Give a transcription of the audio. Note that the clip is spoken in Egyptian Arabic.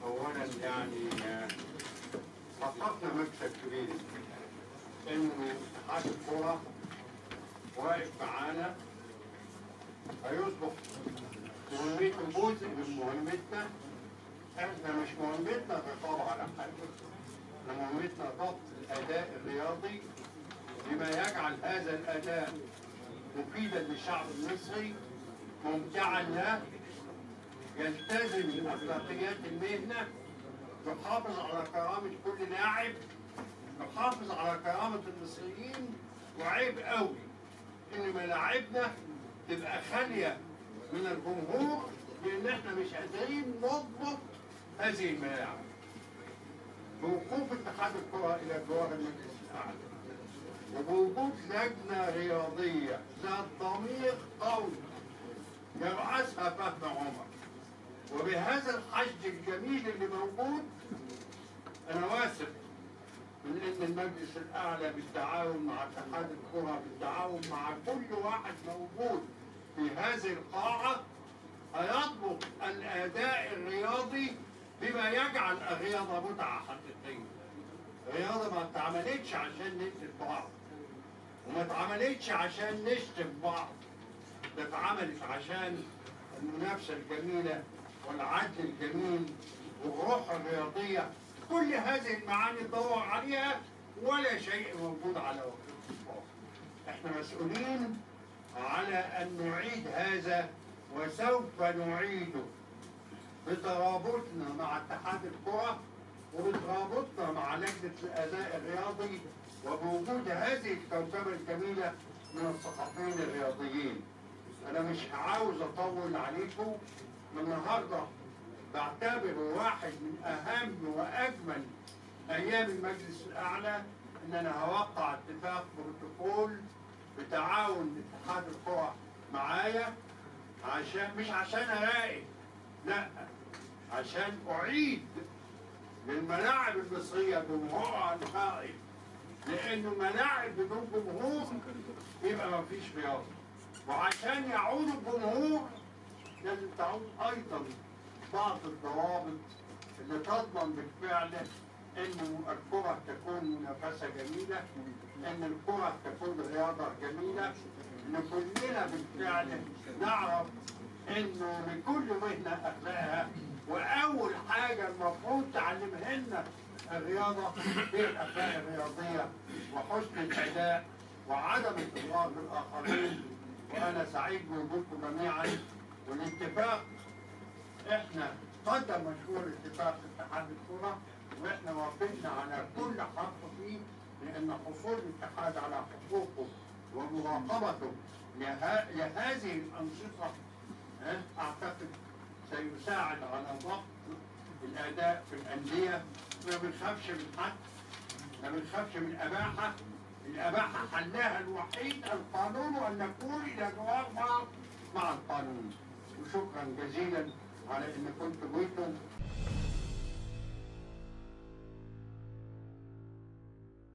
اولا يعني آه، حققنا مكسب كبير انه اتحاد الكره واقف معانا هيصبح مهمته جزء من مهمتنا احنا مش مهمتنا الرقابه على حاجه احنا مهمتنا ضبط الاداء الرياضي بما يجعل هذا الاداء مفيدا للشعب المصري ممتعا له يلتزم اخلاقيات المهنه يحافظ على كرامه كل لاعب يحافظ على كرامه المصريين وعيب قوي ان ملاعبنا تبقى خاليه من الجمهور لان احنا مش قادرين نضبط هذه الملاعب بوقوف اتحاد الكره الى جوار المجلس الاعلى وبوجود لجنه رياضيه ذات ضمير قوي يرأسها فهمي عمر وبهذا الحشد الجميل اللي موجود انا واثق من ان المجلس الاعلى بالتعاون مع اتحاد الكره بالتعاون مع كل واحد موجود في هذه القاعه هيضبط الاداء الرياضي بما يجعل الرياضه متعه حقيقيه. الرياضه ما اتعملتش عشان نقتل بعض وما اتعملتش عشان نشتم بعض ده اتعملت عشان المنافسه الجميله والعدل الجميل والروح الرياضيه كل هذه المعاني ندور عليها ولا شيء موجود على وجه الإطلاق. احنا مسؤولين على ان نعيد هذا وسوف نعيده بترابطنا مع اتحاد الكره وبترابطنا مع لجنه الاداء الرياضي وبوجود هذه الكوكبه الجميله من الصحفيين الرياضيين. انا مش عاوز اطول عليكم النهارده بعتبر واحد من اهم واجمل ايام المجلس الاعلى ان انا هوقع اتفاق بروتوكول بتعاون اتحاد الكره معايا عشان مش عشان اراقب لا عشان اعيد للملاعب المصريه جمهورها القائم لانه ملاعب بدون جمهور يبقى ما فيش رياضه وعشان يعود الجمهور لازم تعود ايضا بعض الضوابط اللي تضمن بالفعل انه الكره تكون منافسه جميله ان الكره تكون رياضه جميله ان كلنا بالفعل نعرف انه لكل مهنه اخلاقها واول حاجه المفروض تعلمها لنا الرياضه هي الاخلاق الرياضيه وحسن الاداء وعدم الاضرار بالاخرين وانا سعيد بوجودكم جميعا والاتفاق احنا قدم مشروع الاتفاق اتحاد الكره واحنا وافقنا على كل حق فيه لان حصول الاتحاد على حقوقه ومراقبته له- لهذه الانشطه اه، اعتقد سيساعد على ضبط الاداء في الانديه ما بنخافش من حد ما بنخافش من اباحه الاباحه حلها الوحيد القانون وان نكون الى جوار بعض مع القانون وشكرا جزيلا على ان كنتم جيتم